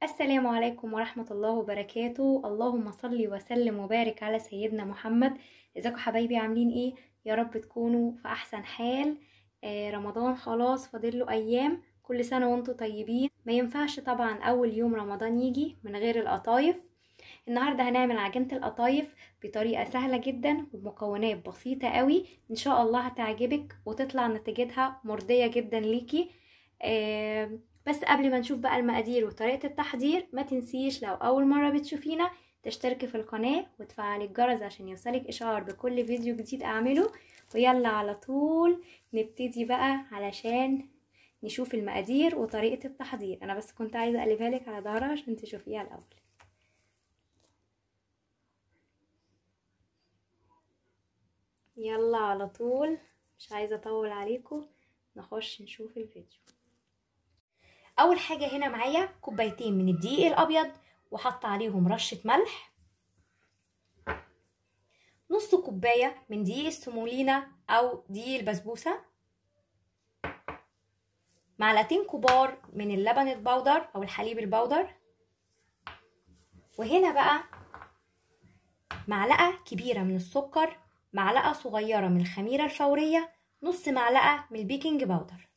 السلام عليكم ورحمة الله وبركاته اللهم صل وسلم وبارك على سيدنا محمد ازيكم حبايبي عاملين ايه يا رب تكونوا في احسن حال آه رمضان خلاص فاضله ايام كل سنة وانتم طيبين ما ينفعش طبعا اول يوم رمضان يجي من غير القطايف النهاردة هنعمل عجينة القطايف بطريقة سهلة جدا وبمكونات بسيطة قوي ان شاء الله هتعجبك وتطلع نتيجتها مرضية جدا ليكي آه بس قبل ما نشوف بقى المقادير وطريقة التحضير ما تنسيش لو أول مرة بتشوفينا تشتركي في القناة وتفعلي الجرس عشان يوصلك إشعار بكل فيديو جديد أعمله ويلا على طول نبتدي بقى علشان نشوف المقادير وطريقة التحضير أنا بس كنت عايزة أقلبها لك على ظهرها عشان تشوفيها الأول يلا على طول مش عايزة أطول عليكم نخش نشوف الفيديو اول حاجه هنا معايا كوبايتين من الدقيق الابيض وحط عليهم رشه ملح نص كوبايه من دقيق السمولينا او دقيق البسبوسه معلقتين كبار من اللبن البودر او الحليب البودر وهنا بقى معلقه كبيره من السكر معلقه صغيره من الخميره الفوريه نص معلقه من البيكنج باودر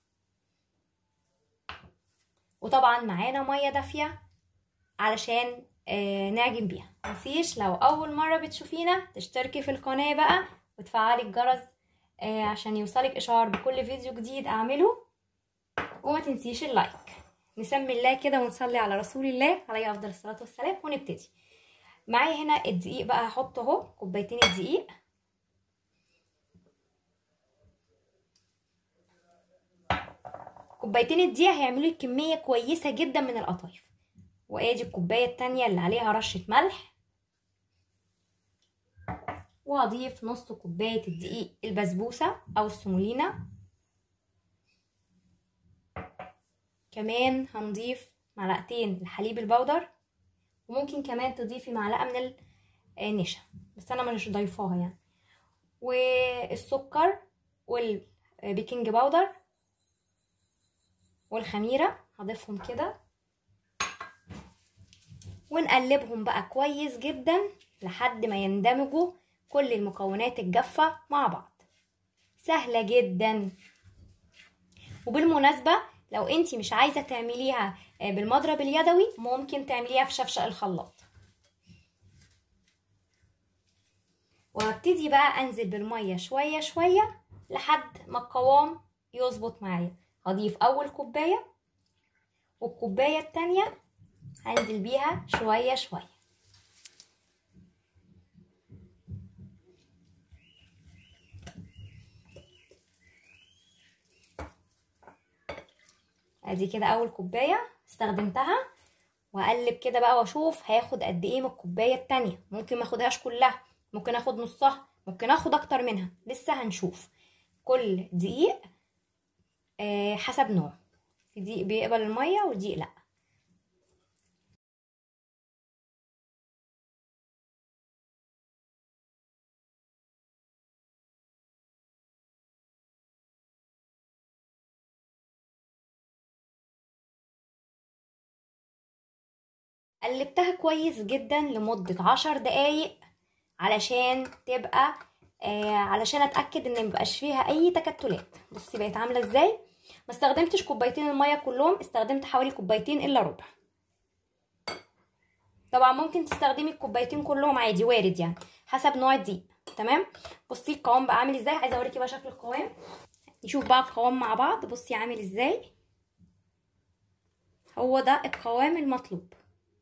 وطبعا معانا ميه دافيه علشان آه نعجن بيها متنسيش لو اول مره بتشوفينا تشتركي في القناه بقى وتفعلي الجرس آه عشان يوصلك اشعار بكل فيديو جديد اعمله وما تنسيش اللايك نسمي الله كده ونصلي على رسول الله عليه افضل الصلاه والسلام ونبتدي معايا هنا الدقيق بقى هحط اهو كوبايتين الدقيق كوبايتين الدقيق هيعملوا لي كميه كويسه جدا من القطايف وادي الكوبايه التانية اللي عليها رشه ملح وهضيف نص كوبايه الدقيق البسبوسه او السمولينا كمان هنضيف معلقتين الحليب البودر وممكن كمان تضيفي معلقه من النشا بس انا مش ضايفاها يعني والسكر والبيكنج باودر والخميره هضيفهم كده ونقلبهم بقى كويس جدا لحد ما يندمجوا كل المكونات الجافه مع بعض سهله جدا وبالمناسبه لو انتي مش عايزه تعمليها بالمضرب اليدوي ممكن تعمليها في شفشق الخلاط وهبتدي بقى انزل بالميه شويه شويه لحد ما القوام يظبط معايا هضيف اول كوبايه والكوبايه التانية هنزل بيها شويه شويه ادي كده اول كوبايه استخدمتها واقلب كده بقى واشوف هياخد قد ايه من الكوبايه التانية ممكن ما اخدهاش كلها ممكن اخد نصها ممكن اخد اكتر منها لسه هنشوف كل دقيق آه حسب نوع في دقيق بيقبل الميه ودقيق لا قلبتها كويس جدا لمدة عشر دقايق علشان تبقى آه علشان اتاكد ان مبقاش فيها اي تكتلات بصي بقت عامله ازاي ما استخدمتش كوبايتين الميه كلهم استخدمت حوالي كوبايتين الا ربع طبعا ممكن تستخدمي الكوبايتين كلهم عادي وارد يعني حسب نوع الدقيق تمام بصي القوام بقى عامل ازاي عايزه اوريكي بقى شكل القوام نشوف بقى القوام مع بعض بصي عامل ازاي هو ده القوام المطلوب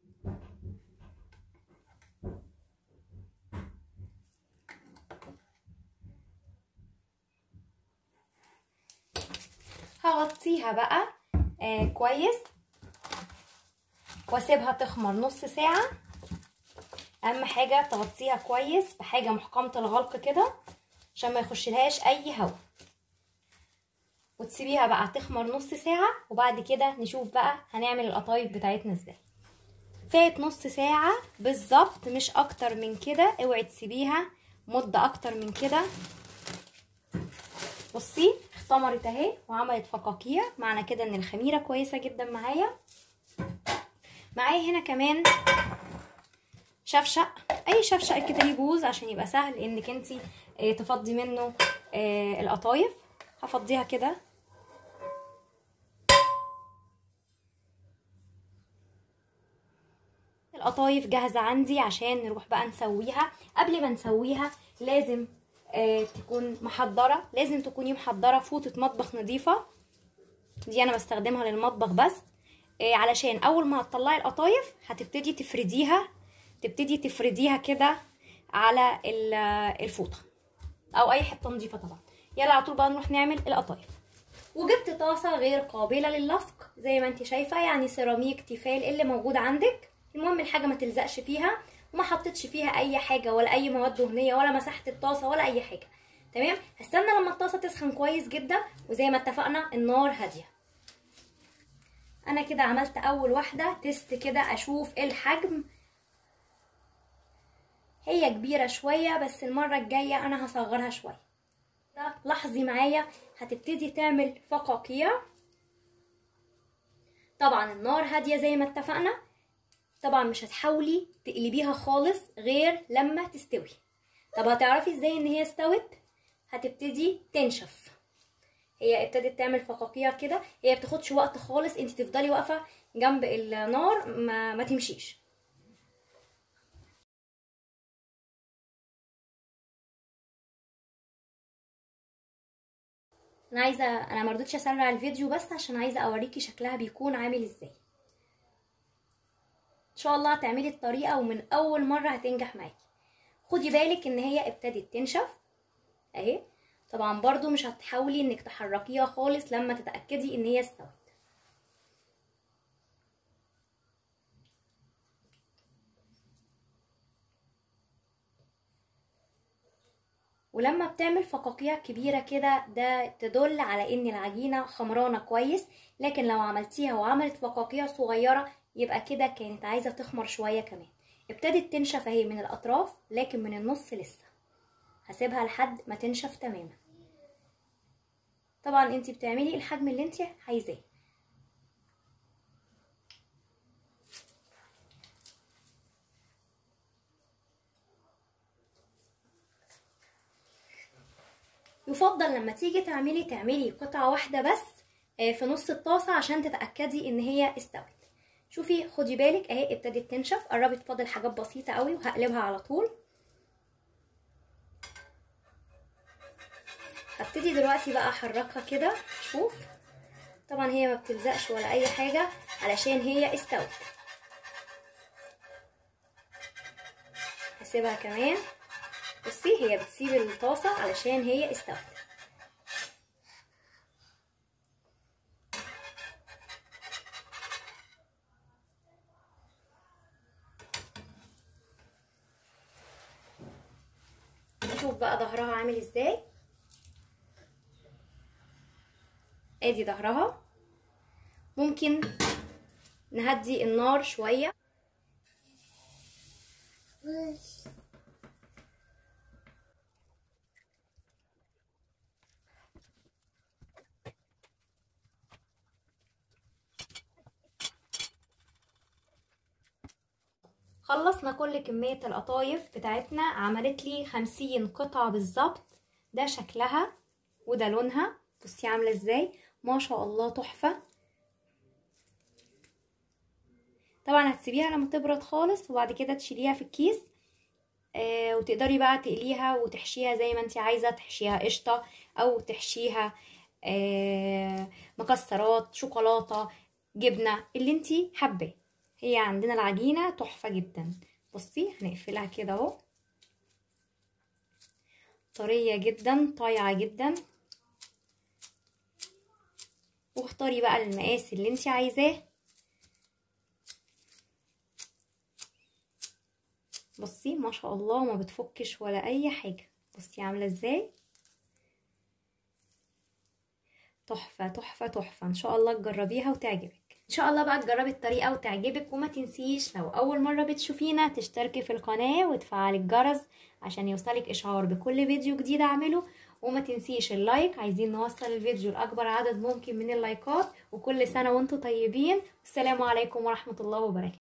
هغطيها بقى آه كويس واسيبها تخمر نص ساعة اهم حاجة تغطيها كويس بحاجة محكمة الغلق كده عشان ما يخشلهاش اي هوا وتسيبيها بقى تخمر نص ساعة وبعد كده نشوف بقى هنعمل القطايف بتاعتنا ازاي فات نص ساعة بالظبط مش اكتر من كده اوعي تسيبيها مدة اكتر من كده بصي اختمرت اهي وعملت فقاقيع معنى كده ان الخميره كويسه جدا معايا معايا هنا كمان شفشق اي شفشق كده يجوز عشان يبقى سهل انك انت تفضي منه آه، القطايف هفضيها كده القطايف جاهزة عندي عشان نروح بقى نسويها قبل ما نسويها لازم آه تكون محضرة لازم تكوني محضرة فوطة مطبخ نظيفة دي انا بستخدمها للمطبخ بس آه علشان اول ما هتطلعي القطايف هتبتدي تفرديها تبتدي تفرديها كده على ال- الفوطة او اي حتة نظيفة طبعا يلا على طول بقى نروح نعمل القطايف وجبت طاسة غير قابلة للصق زي ما انت شايفة يعني سيراميك تيفال اللي موجود عندك المهم الحاجة ما تلزقش فيها وما حطيتش فيها اي حاجة ولا اي مواد دهنية ولا مسحت الطاسة ولا اي حاجة تمام هستنى لما الطاسة تسخن كويس جدا وزي ما اتفقنا النار هادية انا كده عملت اول واحدة تيست كده اشوف الحجم هي كبيرة شوية بس المرة الجاية انا هصغرها شوية ده لاحظي معايا هتبتدي تعمل فقاقيع طبعا النار هادية زي ما اتفقنا طبعا مش هتحاولي تقلبيها خالص غير لما تستوي طب هتعرفي ازاي ان هي استوت هتبتدي تنشف هي ابتدت تعمل فقاقيع كده هي بتاخدش وقت خالص انت تفضلي واقفه جنب النار ما, ما تمشيش انا عايزه انا مرضتش اسرع الفيديو بس عشان عايزه اوريكي شكلها بيكون عامل ازاي ان شاء الله هتعملي الطريقه ومن اول مره هتنجح معاكي خدي بالك ان هي ابتدت تنشف اهي طبعا برضو مش هتحاولي انك تحركيها خالص لما تتاكدي ان هي استوت ولما بتعمل فقاقيع كبيرة كده ده تدل على ان العجينة خمرانة كويس لكن لو عملتيها وعملت فقاقيع صغيرة يبقى كده كانت عايزة تخمر شوية كمان ابتدت تنشف اهي من الاطراف لكن من النص لسه هسيبها لحد ما تنشف تماما طبعا انت بتعملي الحجم اللي انت عايزاه يفضل لما تيجي تعملي تعملي قطعة واحدة بس في نص الطاسة عشان تتأكدي ان هي استوت شوفي خدي بالك اهي ابتدت تنشف قربت فاضل حاجات بسيطة قوي وهقلبها على طول هبتدي دلوقتي بقى احركها كده شوف طبعا هي ما بتلزقش ولا اي حاجة علشان هي استوت هسيبها كمان بصي هي بتسيب الطاسة علشان هي استوت نشوف بقى ظهرها عامل ازاي ادي ظهرها ممكن نهدي النار شوية خلصنا كل كمية القطايف بتاعتنا عملت لي خمسين قطعة بالظبط ده شكلها وده لونها بصي عاملة ازاي ما شاء الله تحفة طبعا هتسيبيها لما تبرد خالص وبعد كده تشيليها في الكيس آه وتقدري بقى تقليها وتحشيها زي ما انت عايزة تحشيها قشطة او تحشيها آه مكسرات شوكولاتة جبنة اللي انت حباه هي عندنا العجينة تحفة جدا بصي هنقفلها كده اهو طرية جدا طايعة جدا واختاري بقى المقاس اللي انت عايزاه بصي ما شاء الله ما بتفكش ولا اي حاجة بصي عاملة ازاي تحفة تحفة تحفة ان شاء الله تجربيها وتعجبك ان شاء الله بقى تجربي الطريقة وتعجبك وما تنسيش لو اول مرة بتشوفينا تشتركي في القناة وتفعلي الجرس عشان يوصلك اشعار بكل فيديو جديد اعمله وما تنسيش اللايك عايزين نوصل الفيديو لاكبر عدد ممكن من اللايكات وكل سنه وانتم طيبين والسلام عليكم ورحمه الله وبركاته